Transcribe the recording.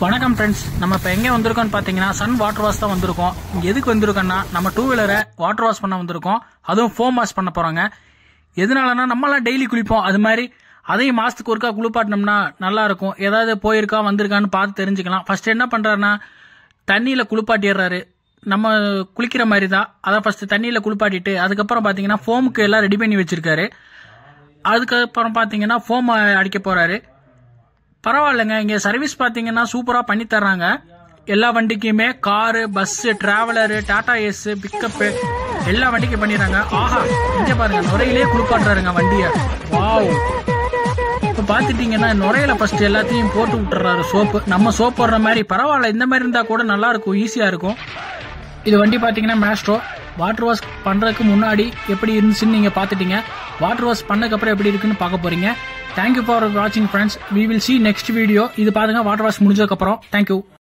வணக்கம் ஃப்ரெண்ட்ஸ் நம்ம இப்போ எங்கே வந்திருக்கோம்னு பார்த்தீங்கன்னா சன் வாட்டர் வாஷ் தான் வந்திருக்கோம் இங்கே எதுக்கு வந்திருக்கோம்னா நம்ம டூ வீலரை வாட்டர் வாஷ் பண்ண வந்திருக்கோம் அதுவும் ஃபோம் வாஷ் பண்ண போகிறாங்க எதனாலனா நம்மளாம் டெய்லி குளிப்போம் அது மாதிரி அதையும் மாதத்துக்கு ஒருக்கா குளிப்பாட்டினோம்னா நல்லா இருக்கும் ஏதாவது போயிருக்கா வந்திருக்கான்னு பார்த்து தெரிஞ்சுக்கலாம் ஃபர்ஸ்ட் என்ன பண்ணுறாருன்னா தண்ணியில் குளிப்பாட்டிடுறாரு நம்ம குளிக்கிற மாதிரி தான் அதான் ஃபர்ஸ்ட் தண்ணியில் குளிப்பாட்டிட்டு அதுக்கப்புறம் பார்த்தீங்கன்னா ஃபோமுக்கு எல்லாம் ரெடி பண்ணி வச்சிருக்காரு அதுக்கப்புறம் பார்த்தீங்கன்னா ஃபோம் அடிக்க போகிறாரு பரவாயில்லைங்க இங்கே சர்வீஸ் பார்த்தீங்கன்னா சூப்பராக பண்ணி தர்றாங்க எல்லா வண்டிக்குமே car bus traveller Tata ace pickup எல்லா வண்டிக்கும் பண்ணிடுறாங்க ஆஹா இங்கே பாருங்க நுரையிலே குளிப்பாட்டுறாருங்க வண்டியை வாவ் இப்போ பார்த்துட்டீங்கன்னா நுரையில ஃபர்ஸ்ட் எல்லாத்தையும் போட்டு விட்டுறாரு சோப்பு நம்ம சோப் போடுற மாதிரி பரவாயில்ல இந்த மாதிரி இருந்தால் கூட நல்லா இருக்கும் ஈஸியாக இருக்கும் இது வண்டி பார்த்தீங்கன்னா மேஸ்ட்ரோ வாட்டர் வாஷ் பண்ணுறதுக்கு முன்னாடி எப்படி இருந்துச்சுன்னு நீங்கள் பார்த்துட்டீங்க வாட்டர் வாஷ் பண்ணதுக்கப்புறம் எப்படி இருக்குன்னு பார்க்க போகிறீங்க தேங்க்யூ ஃபார் வாட்சிங் friends we will see next video இது பாருங்க வாட்டர் வாஷ் முடிஞ்சதுக்கப்புறம் தேங்க்யூ